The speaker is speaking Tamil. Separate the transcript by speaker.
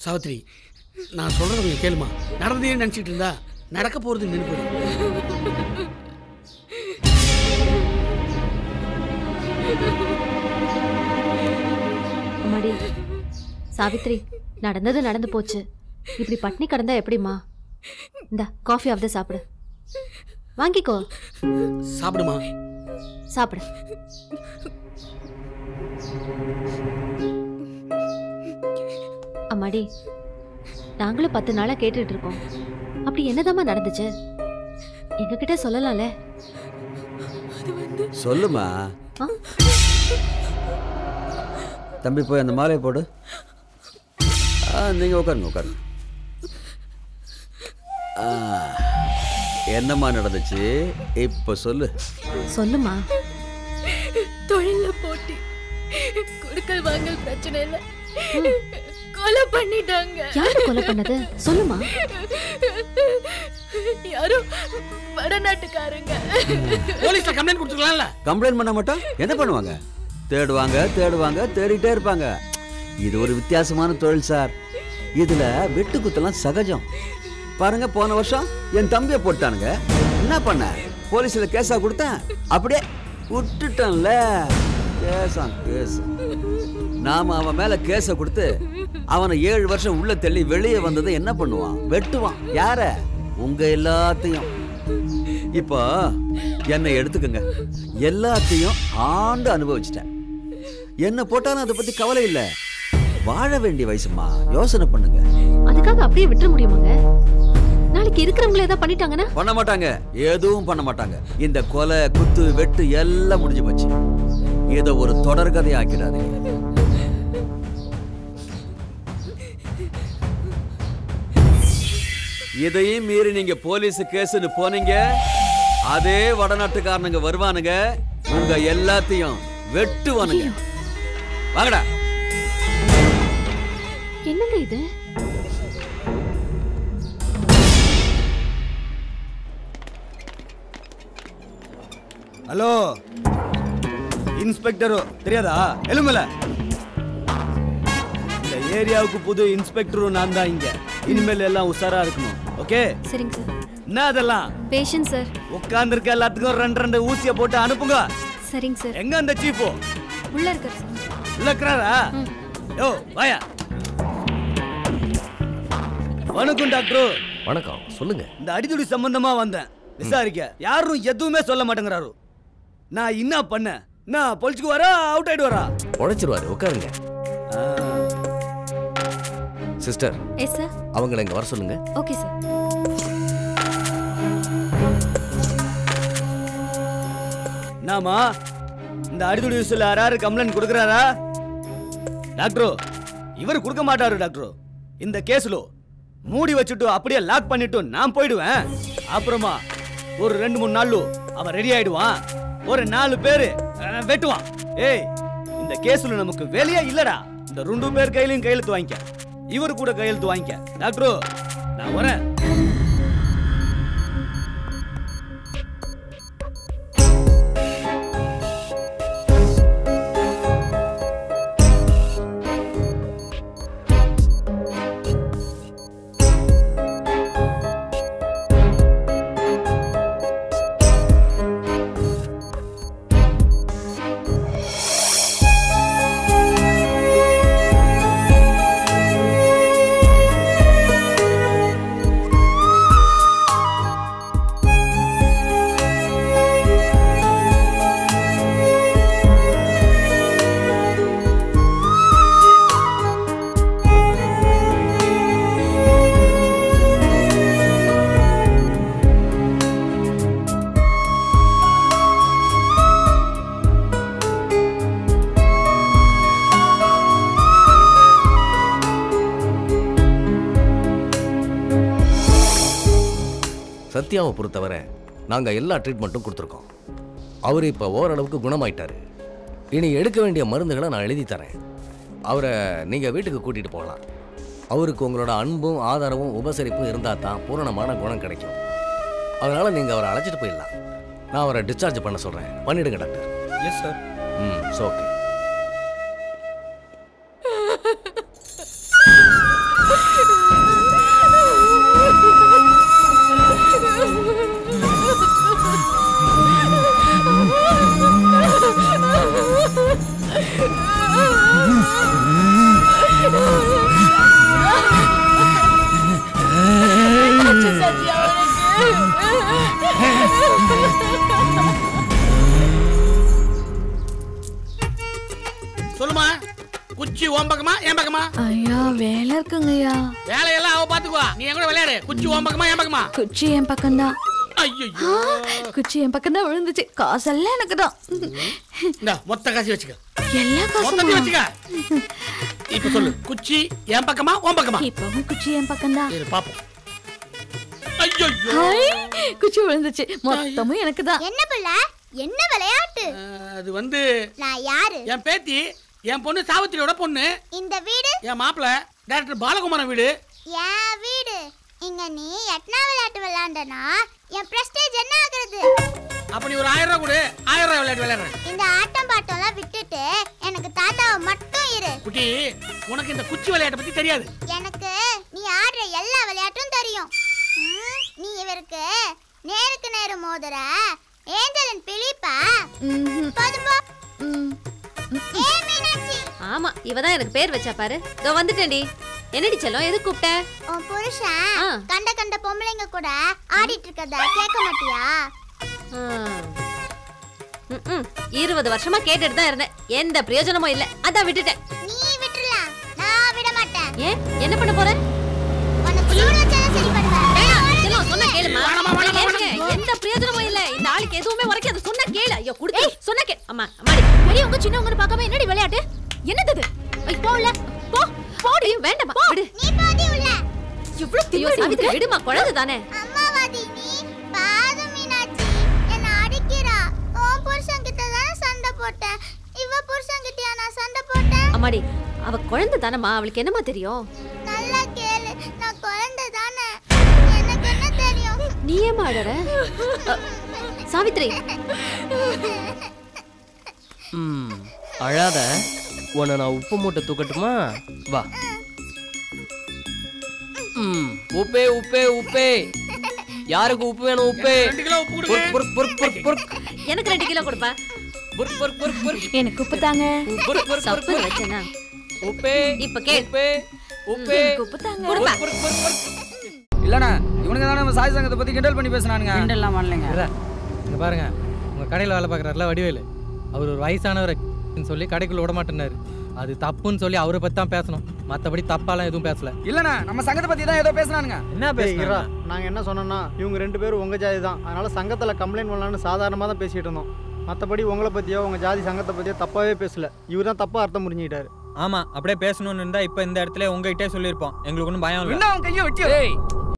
Speaker 1: சாவித்ரி நான் சொல்றத கொஞ்சம் கேளுமா நடந்ததே நினைச்சிட்டு இருந்தா நடக்க போறது நின்று போயிடும்
Speaker 2: அம்மாடி சாவித்ரி நடந்தது நடந்து போச்சு இப்படி பட்னி கிடந்தா எப்படிம்மா இந்த காஃபி ஆஃப் சாப்பிடு வாங்கிக்கோ
Speaker 1: சாப்பிடுமா
Speaker 2: சாப்பிடு அம்மாடி நாங்களும் பத்து நாளா கேட்டுட்டு இருக்கோம் அப்படி என்னதாம்மா நடந்துச்சு எங்ககிட்ட சொல்லலாம்ல
Speaker 3: சொல்லுமா
Speaker 2: ஆ?
Speaker 3: தம்பி போய் அந்த மாலையை போடு ஆ நீங்கள் உட்காருங்க உட்காருங்க ஆ, என்னம்மா நடந்துச்சு இப்போ சொல்லு
Speaker 2: சொல்லுமா
Speaker 4: தொழில போட்டி குடுக்கல் வாங்கல் பிரச்சனை இல்ல கொலை பண்ணிட்டாங்க
Speaker 2: யாரு கொலை பண்ணது சொல்லுமா
Speaker 4: யாரோ வடநாட்டுக்காரங்க
Speaker 1: போலீஸ்ல கம்ப்ளைண்ட் கொடுத்துக்கலாம்ல
Speaker 3: கம்ப்ளைண்ட் பண்ண மாட்டோம் என்ன பண்ணுவாங்க தேடுவாங்க தேடுவாங்க தேடிட்டே இருப்பாங்க இது ஒரு வித்தியாசமான தொழில் சார் இதுல வெட்டு குத்தெல்லாம் சகஜம் பாருங்க போன வருஷம் என் தம்பியை போட்டானுங்க என்ன பண்ண போலீஸ்ல கேஸா கொடுத்தேன் அப்படியே விட்டுட்டேன்ல கேஸா கேஸ் நாம அவன் மேல கேஸ கொடுத்து அவனை ஏழு வருஷம் உள்ள தள்ளி வெளியே வந்ததை என்ன பண்ணுவான் வெட்டுவான் யார உங்க எல்லாத்தையும் இப்போ என்னை எடுத்துக்கங்க எல்லாத்தையும் ஆண்டு அனுபவிச்சிட்டேன் என்ன போட்டாலும் அதை பத்தி கவலை இல்லை வாழ வேண்டிய வயசுமா யோசனை பண்ணுங்க
Speaker 2: அதுக்காக அப்படியே விட்டுற முடியுமாங்க நாளைக்கு இருக்கிறவங்கள ஏதாவது பண்ணிட்டாங்கன்னா
Speaker 3: பண்ண மாட்டாங்க எதுவும் பண்ண மாட்டாங்க இந்த கொலை குத்து வெட்டு எல்லாம் முடிஞ்சு போச்சு இதை ஒரு தொடர்கதை ஆக்கிடாதீங்க இதையும் மீறி நீங்க போலீஸ் கேஸ்னு போனீங்க அதே வடநாட்டுக்காரனுங்க வருவானுங்க உங்க எல்லாத்தையும் வெட்டுவானுங்க வாங்கடா
Speaker 2: என்னங்க இது
Speaker 5: ஹலோ இன்ஸ்பெக்டரு தெரியாதா எலுமல இந்த ஏரியாவுக்கு புது இன்ஸ்பெக்டரும் நான் தான் இங்க இனிமேல் எல்லாம் உஷாரா இருக்கணும் ஓகே
Speaker 2: சரிங்க சார்
Speaker 5: என்ன அதெல்லாம்
Speaker 2: பேஷன் சார்
Speaker 5: உட்கார்ந்துருக்க எல்லாத்துக்கும் ரெண்டு ரெண்டு ஊசியை போட்டு அனுப்புங்க
Speaker 2: சரிங்க சார்
Speaker 5: எங்க அந்த சீஃபோ
Speaker 2: உள்ள இருக்கார் சார்
Speaker 5: உள்ள இருக்கிறாரா யோ வாயா வணக்கம் டாக்டர்
Speaker 6: வணக்கம் சொல்லுங்க
Speaker 5: இந்த அடிதுடி சம்பந்தமா வந்தேன் விசாரிக்க யாரும் எதுவுமே சொல்ல மாட்டேங்கிறாரு நான் என்ன பண்ணேன் நான் பொழிச்சுக்கு வரா அவுட் ஆயிட்டு வரா
Speaker 6: உழைச்சிருவாரு உட்காருங்க சிஸ்டர்
Speaker 2: எஸ் சார்
Speaker 6: அவங்கள இங்க வர சொல்லுங்க
Speaker 2: ஓகே சார்
Speaker 5: நாமா இந்த அடிதுடி விஷயத்துல யாராரு கம்ப்ளைண்ட் கொடுக்கறாரா டாக்டர் இவர் கொடுக்க மாட்டாரு டாக்டர் இந்த கேஸ்ல மூடி வச்சுட்டு அப்படியே லாக் பண்ணிட்டு நான் போயிடுவேன் அப்புறமா ஒரு ரெண்டு மூணு நாள்ல அவன் ரெடி ஆயிடுவான் ஒரு நாலு பேரு அஹ், வெட்டுவான் ஏய் இந்த கேஸ்ல நமக்கு வேலையே இல்லடா இந்த ரெண்டு பேர் கையிலயும் கையெழுத்து வாங்கிக்க இவர் கூட கையெழுத்து வாங்கிக்க டாக்டர் நான் வரேன்
Speaker 6: சத்யாவை பொறுத்தவரை நாங்க எல்லா ட்ரீட்மெண்ட்டும் கொடுத்துருக்கோம் அவர் இப்போ ஓரளவுக்கு குணமாயிட்டாரு இனி எடுக்க வேண்டிய மருந்துகளை நான் எழுதி தரேன் அவரை நீங்க வீட்டுக்கு கூட்டிட்டு போகலாம் அவருக்கு உங்களோட அன்பும் ஆதரவும் உபசரிப்பும் இருந்தால் தான் பூரணமான குணம் கிடைக்கும் அதனால நீங்க அவரை அழைச்சிட்டு போயிடலாம் நான் அவரை டிஸ்சார்ஜ் பண்ண சொல்றேன் பண்ணிடுங்க டாக்டர்
Speaker 5: எஸ் சார்
Speaker 6: ம் ஓகே
Speaker 1: பக்கமா என் பக்கமா
Speaker 4: ஐயா வேலை இருக்குங்கய்யா
Speaker 1: வேலையெல்லாம் அவ பாத்துக்குவா நீ என் கூட விளையாடு குச்சி உன் பக்கமா என் பக்கமா
Speaker 4: குச்சி என் பக்கம்தான்
Speaker 1: ஐயோ
Speaker 4: குச்சி என் பக்கம் தான் விழுந்துச்சு காசெல்லாம் எனக்கு தான்
Speaker 1: இந்த மொத்த காசி வச்சுக்க
Speaker 4: எல்லா
Speaker 1: மொத்தத்தையும்
Speaker 4: காசும்
Speaker 1: வச்சுக்க இப்ப சொல்லு குச்சி என் பக்கமா உன் பக்கமா
Speaker 4: இப்பவும் குச்சி என் பக்கம் தான்
Speaker 1: இரு பாப்போம் ஐயோ
Speaker 4: குச்சி விழுந்துச்சு மொத்தமும் எனக்கு தான்
Speaker 7: என்ன புள்ள என்ன விளையாட்டு
Speaker 1: அது வந்து
Speaker 7: நான் யாரு
Speaker 1: என் பேத்தி என் பொண்ணு சாவித்திரியோட பொண்ணு
Speaker 7: இந்த வீடு
Speaker 1: என் மாப்பிள்ள டைரக்டர் பாலகுமாரன் வீடு
Speaker 7: என் வீடு இங்க நீ எட்னா விளையாட்டு விளையாண்டனா என் பிரஸ்டேஜ் என்ன ஆகுறது
Speaker 1: அப்ப நீ ஒரு ஆயிரம் ரூபாய் கொடு ஆயிரம் ரூபாய் விளையாட்டு விளையாடுறேன்
Speaker 7: இந்த ஆட்டம் பாட்டம்லாம் விட்டுட்டு எனக்கு தாத்தாவை மட்டும் இரு
Speaker 1: குட்டி உனக்கு இந்த குச்சி விளையாட்டை பத்தி தெரியாது
Speaker 7: எனக்கு நீ ஆடுற எல்லா விளையாட்டும் தெரியும் ம், நீ இவருக்கு நேருக்கு நேரு மோதுற ஏஞ்சலின் பிலிப்பா போதும் போ. ஏ மீனாட்சி
Speaker 2: ஆமா இவ தான் எனக்கு பேர் வச்சா பாரு இதோ வந்துட்டேன்டி என்னடி செல்லம் எது கூப்பிட்ட
Speaker 7: உன் புருஷன்
Speaker 2: ஆ.
Speaker 7: கண்ட கண்ட பொம்பளைங்க கூட ஆடிட்டு இருக்கறத கேட்க மாட்டியா
Speaker 2: ஆ. ம்ம். இருபது வருஷமா கேட்டுட்டு தான் இருந்தேன் எந்த பிரயோஜனமும் இல்ல அதான் விட்டுட்டேன்
Speaker 7: நீ விட்டுறலாம் நான் விட மாட்டேன்
Speaker 2: ஏன் என்ன பண்ண போற
Speaker 7: உனக்கு சூழச்சல சரி பண்ணுவேன்
Speaker 2: செல்லம், சொன்னா கேளுமா எனக்கு எந்த பிரயோஜனமும் இல்ல இந்த ஆளுக்கு எதுவுமே உரைக்காது சொன்னா கேளு ஐயோ குடுத்து சொன்னா கே அம்மா அம்மாடி பெரியவங்க சின்னவங்க பார்க்காம என்னடி விளையாட்டு என்னது இது போல போ போடி வேண்டாம் விடு
Speaker 7: நீ பாதி உள்ள
Speaker 2: இவ்வளவு ஐயோ சாவித்திரி விடுமா குழந்தை தானே
Speaker 7: அம்மாவாதி நீ பாது மீனாட்சி என்ன அடிக்கிறா உன் புருஷன் கிட்ட தானே சண்டை போட்டேன் இவ புருஷன் கிட்டயா நான் சண்டை போட்டேன்
Speaker 2: அம்மாடி அவ குழந்தை தானம்மா அவளுக்கு என்னமா தெரியும்
Speaker 7: நல்லா கேளு நான் குழந்தை தானே எனக்கு என்ன தெரியும்
Speaker 2: நீ ஏமா அழற அ, சாவித்ரி
Speaker 8: ம் அழாத உன்னை நான் உப்பு மூட்டை தூக்கட்டுமா வா ம் உப்பே உப்பே உப்பே யாருக்கு உப்பு வேணும் உப்பே
Speaker 1: ரெண்டு கிலோ உப்பு
Speaker 8: பொறுக்,
Speaker 1: கொடுங்க
Speaker 8: பொறுக், பொறுக், பொறுக், பொறுக்.
Speaker 2: எனக்கு ரெண்டு கிலோ கொடுப்பா
Speaker 8: பொறுக், பொறுக், பொறுக், பொறுக்.
Speaker 4: எனக்கு உப்பு தாங்க
Speaker 8: பொறுக், பொறுக், பொறுக்,
Speaker 2: சப்பு
Speaker 8: பொறுக்.
Speaker 2: வச்சனா
Speaker 8: உப்பே
Speaker 2: இப்ப கேள்.
Speaker 8: உப்பே உப்பே
Speaker 4: எனக்கு உப்பு தாங்க
Speaker 2: கொடுப்பா
Speaker 8: பொறுக், பொறுக், பொறுக்.
Speaker 5: இல்லண்ணா இவனுங்க தானே நம்ம சாய் சங்கத்தை பத்தி கிண்டல் பண்ணி பேசுனானுங்க
Speaker 9: கிண்டல்லாம் பண்ணலைங்க
Speaker 10: இங்க பாருங்க உங்க கடையில் வேலை பார்க்குறாருல வடிவேலு அவர் ஒரு வயசானவரை சொல்லி கடைக்குள்ள விட மாட்டேனாரு அது தப்புன்னு சொல்லி அவரை பத்தி தான் பேசணும் மற்றபடி தப்பாலாம் எதுவும் பேசல
Speaker 5: இல்லண்ணா நம்ம சங்கத்தை பத்தி தான் ஏதோ பேசுனானுங்க
Speaker 10: என்ன
Speaker 11: பேசுகிறா நாங்கள் என்ன சொன்னோம்னா இவங்க ரெண்டு பேரும் உங்கள் ஜாதி தான் அதனால சங்கத்தில் கம்ப்ளைண்ட் பண்ணலான்னு சாதாரணமாக தான் பேசிகிட்டு இருந்தோம் மற்றபடி உங்களை பற்றியோ உங்கள் ஜாதி சங்கத்தை பற்றியோ தப்பாகவே பேசல இவர் தான் தப்பாக அர்த்தம் புரிஞ்சுக்கிட்டாரு
Speaker 10: ஆமா அப்படியே பேசணும்னு இருந்தா இப்ப இந்த இடத்துல உங்ககிட்டே சொல்லியிருப்போம் எங்களுக்கு ஒன்றும் பயம் இல்லை
Speaker 5: இன்னும் அவன் கையை வெட்டி
Speaker 8: ஏய்